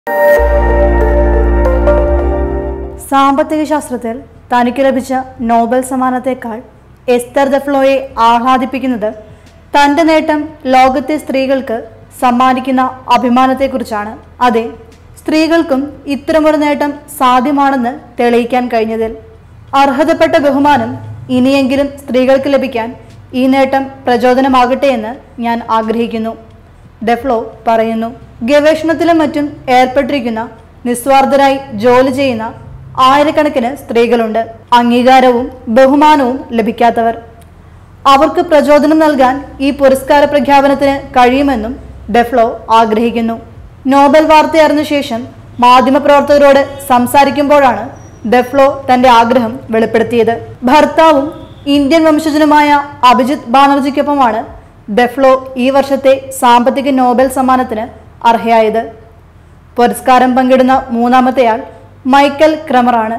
സാമ്പത്തിക ശാസ്ത്രത്തിൽ തനിക്ക് ലഭിച്ച നോബൽ സമ്മാനത്തെക്കാൾ എസ്തർ ദഫ്ലോയെ ആഹ്ലാദിപ്പിക്കുന്നത് തന്റെ നേട്ടം ലോകത്തെ സ്ത്രീകൾക്ക് സമ്മാനിക്കുന്ന അഭിമാനത്തെക്കുറിച്ചാണ് അതെ സ്ത്രീകൾക്കും ഇത്തരമൊരു നേട്ടം സാധ്യമാണെന്ന് തെളിയിക്കാൻ കഴിഞ്ഞതിൽ അർഹതപ്പെട്ട ബഹുമാനം ഇനിയെങ്കിലും സ്ത്രീകൾക്ക് ലഭിക്കാൻ ഈ നേട്ടം പ്രചോദനമാകട്ടെ എന്ന് ഞാൻ ആഗ്രഹിക്കുന്നു ഡെഫ്ലോ പറയുന്നു ഗവേഷണത്തിലും മറ്റും ഏർപ്പെട്ടിരിക്കുന്ന നിസ്വാർത്ഥരായി ജോലി ചെയ്യുന്ന ആയിരക്കണക്കിന് സ്ത്രീകളുണ്ട് അംഗീകാരവും ബഹുമാനവും ലഭിക്കാത്തവർ അവർക്ക് പ്രചോദനം നൽകാൻ ഈ പുരസ്കാര പ്രഖ്യാപനത്തിന് കഴിയുമെന്നും ഡെഫ്ലോ ആഗ്രഹിക്കുന്നു നോബൽ വാർത്ത അറിഞ്ഞ ശേഷം മാധ്യമപ്രവർത്തകരോട് സംസാരിക്കുമ്പോഴാണ് ഡെഫ്ലോ തന്റെ ആഗ്രഹം വെളിപ്പെടുത്തിയത് ഭർത്താവും ഇന്ത്യൻ വംശജനുമായ അഭിജിത് ബാനർജിക്കൊപ്പമാണ് ഡെഫ്ലോ ഈ വർഷത്തെ സാമ്പത്തിക നോബൽ സമ്മാനത്തിന് അർഹയായത് പുരസ്കാരം പങ്കിടുന്ന മൂന്നാമത്തെയാൾ മൈക്കൽ ക്രമറാണ്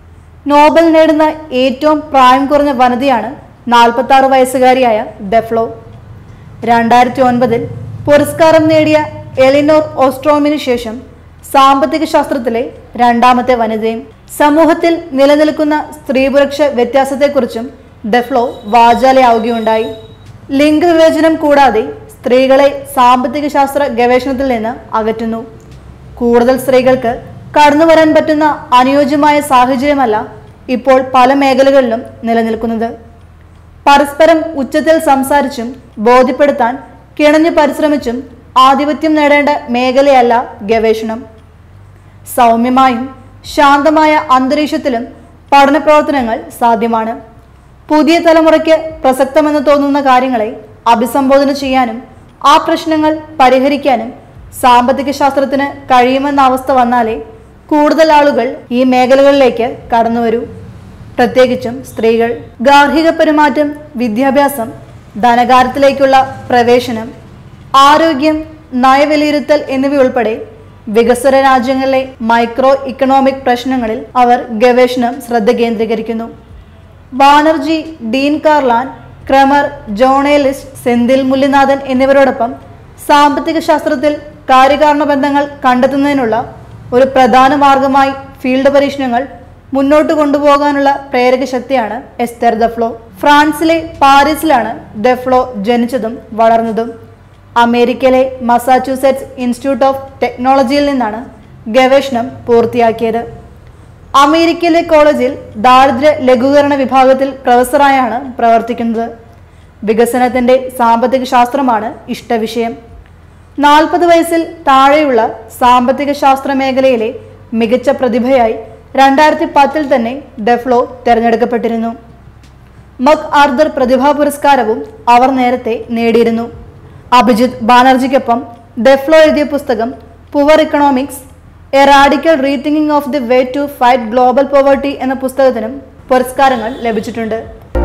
നോബൽ നേടുന്ന ഏറ്റവും പ്രായം കുറഞ്ഞ വനിതയാണ് നാൽപ്പത്തി ആറ് വയസ്സുകാരിയായ ഡെഫ്ലോ രണ്ടായിരത്തി ഒൻപതിൽ പുരസ്കാരം നേടിയ എലിനോർ ഓസ്ട്രോമിന് ശേഷം സാമ്പത്തിക ശാസ്ത്രത്തിലെ രണ്ടാമത്തെ വനിതയും സമൂഹത്തിൽ നിലനിൽക്കുന്ന സ്ത്രീപുരുഷ വ്യത്യാസത്തെക്കുറിച്ചും ഡെഫ്ലോ വാചാലയാവുകയുണ്ടായി ലിംഗവിവേചനം കൂടാതെ സ്ത്രീകളെ സാമ്പത്തിക ശാസ്ത്ര ഗവേഷണത്തിൽ നിന്ന് അകറ്റുന്നു കൂടുതൽ സ്ത്രീകൾക്ക് കടന്നു വരാൻ പറ്റുന്ന അനുയോജ്യമായ സാഹചര്യമല്ല ഇപ്പോൾ പല മേഖലകളിലും നിലനിൽക്കുന്നത് പരസ്പരം ഉച്ചത്തിൽ സംസാരിച്ചും ബോധ്യപ്പെടുത്താൻ കിണഞ്ഞു പരിശ്രമിച്ചും ആധിപത്യം നേടേണ്ട മേഖലയല്ല ഗവേഷണം സൗമ്യമായും ശാന്തമായ അന്തരീക്ഷത്തിലും പഠന പ്രവർത്തനങ്ങൾ സാധ്യമാണ് പുതിയ തലമുറയ്ക്ക് പ്രസക്തമെന്ന് തോന്നുന്ന കാര്യങ്ങളെ അഭിസംബോധന ചെയ്യാനും ആ പ്രശ്നങ്ങൾ പരിഹരിക്കാനും സാമ്പത്തിക ശാസ്ത്രത്തിന് കഴിയുമെന്ന അവസ്ഥ വന്നാലേ കൂടുതൽ ആളുകൾ ഈ മേഖലകളിലേക്ക് കടന്നുവരൂ പ്രത്യേകിച്ചും സ്ത്രീകൾ ഗാർഹിക പെരുമാറ്റം വിദ്യാഭ്യാസം ധനകാര്യത്തിലേക്കുള്ള പ്രവേശനം ആരോഗ്യം നയവിലയിരുത്തൽ എന്നിവയുൾപ്പെടെ വികസ്വര രാജ്യങ്ങളിലെ മൈക്രോ ഇക്കണോമിക് പ്രശ്നങ്ങളിൽ അവർ ഗവേഷണം ശ്രദ്ധ കേന്ദ്രീകരിക്കുന്നു ബാനർജി ഡീൻ കാർലാൻ ക്രമർ ജോണേലിസ്റ്റ് സെന്തിൽ മുല്ലിനാഥൻ എന്നിവരോടൊപ്പം സാമ്പത്തിക ശാസ്ത്രത്തിൽ കാര്യകാരണ ബന്ധങ്ങൾ കണ്ടെത്തുന്നതിനുള്ള ഒരു പ്രധാന മാർഗമായി ഫീൽഡ് പരീക്ഷണങ്ങൾ മുന്നോട്ട് കൊണ്ടുപോകാനുള്ള പ്രേരക ശക്തിയാണ് എസ്തർ ദഫ്ലോ ഫ്രാൻസിലെ പാരീസിലാണ് ഡെഫ്ലോ ജനിച്ചതും വളർന്നതും അമേരിക്കയിലെ മസാച്യൂസെറ്റ്സ് ഇൻസ്റ്റിറ്റ്യൂട്ട് ഓഫ് ടെക്നോളജിയിൽ നിന്നാണ് ഗവേഷണം പൂർത്തിയാക്കിയത് അമേരിക്കയിലെ കോളേജിൽ ദാരിദ്ര്യ ലഘൂകരണ വിഭാഗത്തിൽ പ്രൊഫസറായാണ് പ്രവർത്തിക്കുന്നത് വികസനത്തിന്റെ സാമ്പത്തിക ശാസ്ത്രമാണ് ഇഷ്ടവിഷയം നാൽപ്പത് വയസ്സിൽ താഴെയുള്ള സാമ്പത്തിക ശാസ്ത്ര മേഖലയിലെ മികച്ച പ്രതിഭയായി രണ്ടായിരത്തി പത്തിൽ തന്നെ ഡെഫ്ലോ തെരഞ്ഞെടുക്കപ്പെട്ടിരുന്നു മക് ആർദർ പ്രതിഭാ പുരസ്കാരവും അവർ നേരത്തെ നേടിയിരുന്നു അഭിജിത് ബാനർജിക്കൊപ്പം ഡെഫ്ലോ എഴുതിയ പുസ്തകം poor economics a radical rethinking of the way to fight global poverty എന്ന പുസ്തകത്തിനും പുരസ്കാരങ്ങൾ ലഭിച്ചിട്ടുണ്ട്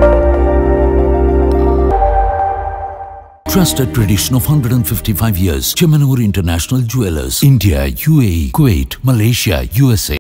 Trusted tradition of 155 years. Chemanur International Jewelers. India, UAE, Kuwait, Malaysia, USA.